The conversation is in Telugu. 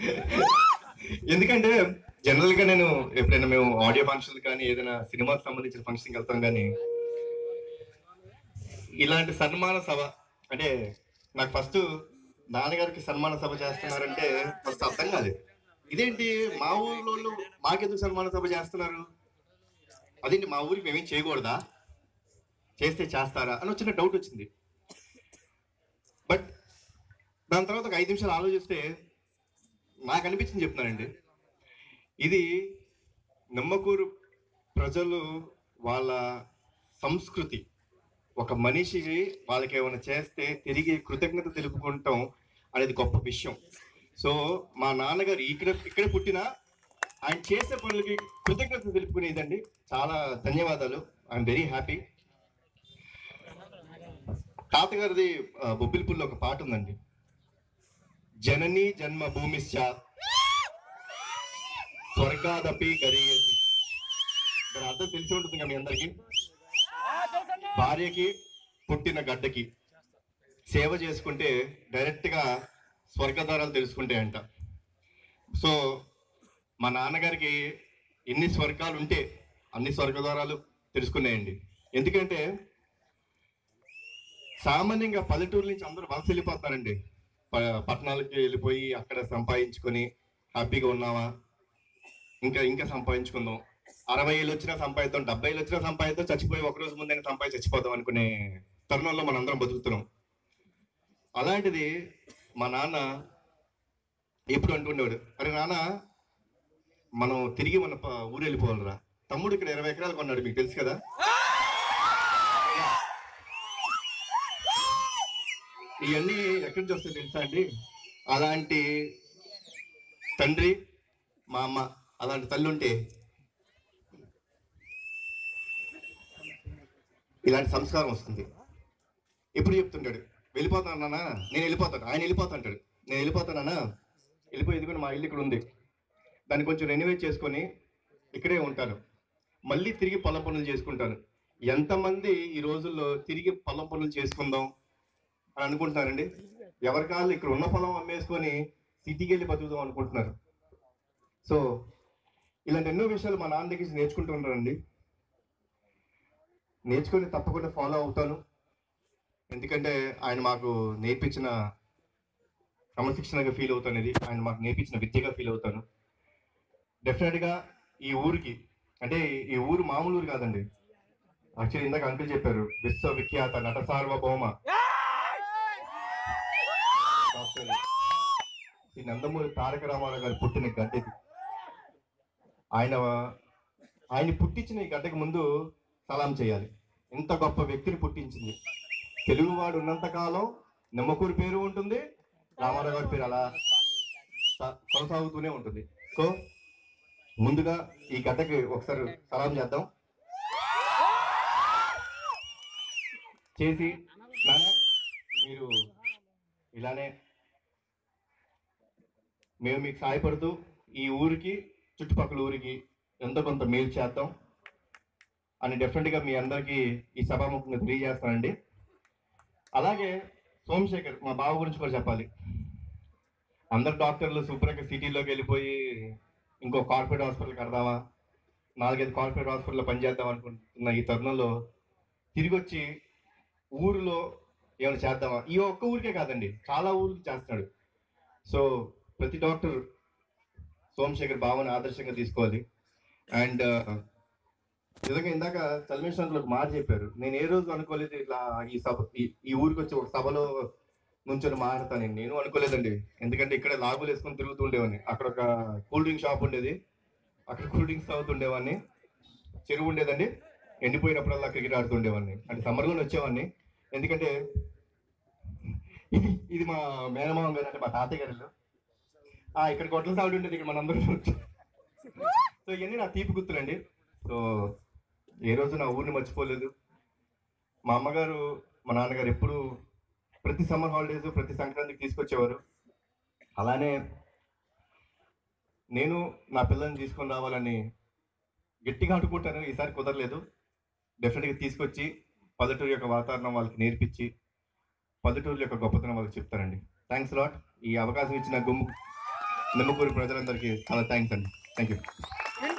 ఎందుకంటే జనరల్ గా నేను ఎప్పుడైనా మేము ఆడియో ఫంక్షన్ కానీ ఏదైనా సినిమాకి సంబంధించిన ఫంక్షన్కి వెళ్తాం కానీ ఇలాంటి సన్మాన సభ అంటే నాకు ఫస్ట్ నాన్నగారికి సన్మాన సభ చేస్తున్నారంటే ఫస్ట్ అర్థం కాదు ఇదేంటి మా ఊర్లో వాళ్ళు మాకెందుకు సన్మాన సభ చేస్తున్నారు అదేంటి మా ఊరికి మేమేం చేయకూడదా చేస్తే చేస్తారా అని వచ్చిన డౌట్ వచ్చింది బట్ దాని తర్వాత ఒక ఐదు నిమిషాలు ఆలోచిస్తే నాకు అనిపించింది చెప్తున్నానండి ఇది నిమ్మకూరు ప్రజలు వాళ్ళ సంస్కృతి ఒక మనిషి వాళ్ళకి ఏమైనా చేస్తే తిరిగి కృతజ్ఞత తెలుపుకుంటాం అనేది గొప్ప విషయం సో మా నాన్నగారు ఇక్కడ ఇక్కడే పుట్టిన ఆయన చేసే పనులకి కృతజ్ఞత తెలుపుకునేదండి చాలా ధన్యవాదాలు ఐఎమ్ వెరీ హ్యాపీ తాతగారిది ఆ, బొబ్బిలిపుల్లో ఒక పాట ఉందండి జనని జన్మ భూమిశ్చ స్వర్గాదపి గరీయసి దాని అర్థం తెలిసి ఉంటుంది కదా మీ అందరికి భార్యకి పుట్టిన గడ్డకి సేవ చేసుకుంటే డైరెక్ట్ గా స్వర్గధారాలు తెలుసుకుంటాయంట సో మా నాన్నగారికి ఎన్ని స్వర్గాలు ఉంటే అన్ని స్వర్గధారాలు తెలుసుకున్నాయండి ఎందుకంటే సామాన్యంగా పల్లెటూరు నుంచి అందరూ వలస వెళ్ళిపోతున్నారండి ప- పట్టణాలకి వెళ్ళిపోయి అక్కడ సంపాదించుకొని హ్యాపీగా ఉన్నావా ఇంకా ఇంకా సంపాదించుకుందాం అరవై ఏళ్ళు వచ్చినా సంపాదిద్దాం డెబ్బై ఏళ్ళు వచ్చినా సంపాదిద్దాం చచ్చిపోయి ఒక రోజు ముందైనా సంపాదించి చచ్చిపోదాం అనుకునే తరుణంలో మనందరం బతుకుతున్నాం అలాంటిది మా నాన్న ఎప్పుడు అంటుండేవాడు అరే నాన్న మనం తిరిగి మన ప- ఊరు వెళ్ళిపోవాలిరా తమ్ముడు ఇక్కడ ఇరవై ఎకరాలు కొన్నాడు మీకు తెలుసు కదా ఇవన్నీ ఎక్కడి నుంచి వస్తాయి తెలుసా అండి అలాంటి తండ్రి మా అమ్మ అలాంటి తల్లి ఉంటే ఇలాంటి సంస్కారం వస్తుంది ఎప్పుడు చెప్తుంటాడు వెళ్ళిపోతాను నాన్న నేను వెళ్ళిపోతాను ఆయన వెళ్ళిపోతాంటాడు నేను వెళ్ళిపోతానా వెళ్ళిపోయి ఇదిగో మా ఇల్లు ఇక్కడ ఉంది దాన్ని కొంచెం రెనోవేట్ చేసుకొని ఇక్కడే ఉంటాను మళ్ళీ తిరిగి పొలం పనులు చేసుకుంటాను ఎంతమంది ఈ రోజుల్లో తిరిగి పొలం పనులు చేసుకుందాం అని అనుకుంటున్నారండి ఎవరి కాళ్ళు ఇక్కడ ఉన్న పొలం అమ్మేసుకొని సిటీకి వెళ్ళి బతుకుదాం అనుకుంటున్నారు సో ఇలాంటి ఎన్నో విషయాలు మా నాన్న దగ్గర నుంచి నేర్చుకుంటూ ఉన్నారండి నేర్చుకొని తప్పకుండా ఫాలో అవుతాను ఎందుకంటే ఆయన మాకు నేర్పించిన క్రమశిక్షణగా ఫీల్ అవుతాను ఇది ఆయన మాకు నేర్పించిన విద్యగా ఫీల్ అవుతాను డెఫినెట్గా ఈ ఊరికి అంటే ఈ ఊరు మామూలు ఊరు కాదండి యాక్చువల్లీ ఇందాక అంకుల్ చెప్పారు విశ్వవిఖ్యాత నట సార్వభౌమ డాక్టర్ ఈ నందమూరి తారక రామారావు గారు పుట్టిన గడ్డ ఇది ఆయన ఆయన పుట్టించిన ఈ గడ్డకి ముందు సలాం చేయాలి ఇంత గొప్ప వ్యక్తిని పుట్టించింది తెలుగువాడు ఉన్నంత కాలం నిమ్మకూరి పేరు ఉంటుంది రామారావు గారి పేరు అలా స- కొనసాగుతూనే ఉంటుంది సో ముందుగా ఈ గడ్డకి ఒకసారి సలాం చేద్దాం చేసి నాన్న మీరు ఇలానే మేము మీకు సహాయపడుతూ ఈ ఊరికి చుట్టుపక్కల ఊరికి ఎంతో కొంత మేలు చేద్దాం అని డెఫినెట్గా మీ అందరికీ ఈ సభాముఖంగా తెలియజేస్తానండి అలాగే సోమశేఖర్ మా బావ గురించి కూడా చెప్పాలి అందరు డాక్టర్లు శుభ్రంగా సిటీలోకి వెళ్ళిపోయి ఇంకో కార్పొరేట్ హాస్పిటల్ కడదామా నాలుగైదు కార్పొరేట్ హాస్పిటల్లో పనిచేద్దాం అనుకుంటున్న ఈ తరుణంలో తిరిగి వచ్చి ఊరిలో ఏమైనా చేద్దామా ఈ ఒక్క ఊరికే కాదండి చాలా ఊరికి చేస్తున్నాడు సో ప్రతి డాక్టర్ సోమశేఖర్ భావన ఆదర్శంగా తీసుకోవాలి అండ్ నిజంగా ఇందాక చల్మేశ్వరంలో ఒక మాట చెప్పారు నేను ఏ రోజు అనుకోలేదు ఇట్లా ఈ సభ ఈ- ఈ ఊరికి వచ్చి ఒక సభలో నుంచొని మాట్లాడతాను నేను అనుకోలేదండి ఎందుకంటే ఇక్కడ లాగులు వేసుకొని తిరుగుతూ ఉండేవాడిని అక్కడ ఒక కూల్ డ్రింక్ షాప్ ఉండేది అక్కడ కూల్ డ్రింక్స్ తాగుతుండేవాడిని చెరువు ఉండేదండి ఎండిపోయినప్పుడల్లా క్రికెట్ ఆడుతుండేవాడిని అంటే సమ్మర్లోనే వచ్చేవాడిని ఎందుకంటే ఇది ఇది మా మేనమామ గారు అంటే మా తాతయ్య గారు ఇల్లు. ఆ ఇక్కడ గొడ్ల సాగుడు ఉండేది ఇక్కడ మనందరం సో ఇవన్నీ నా తీపి గుర్తులండి సో ఏ రోజు నా ఊరిని మర్చిపోలేదు మా అమ్మగారు మా నాన్నగారు ఎప్పుడు ప్రతి సమ్మర్ హాలిడేస్ ప్రతి సంక్రాంతికి తీసుకొచ్చేవారు అలానే నేను నా పిల్లల్ని తీసుకొని రావాలని గట్టిగా అనుకుంటాను ఈసారి కుదరలేదు డెఫినెట్గా తీసుకొచ్చి పల్లెటూరు యొక్క వాతావరణం వాళ్ళకి నేర్పించి పల్లెటూరు యొక్క గొప్పతనం వాళ్ళకి చెప్తానండి థ్యాంక్స్ లాట్ ఈ అవకాశం ఇచ్చిన గుమ్ము నిమ్మకూరు ప్రజలందరికీ చాలా థ్యాంక్స్ అండి థ్యాంక్ యూ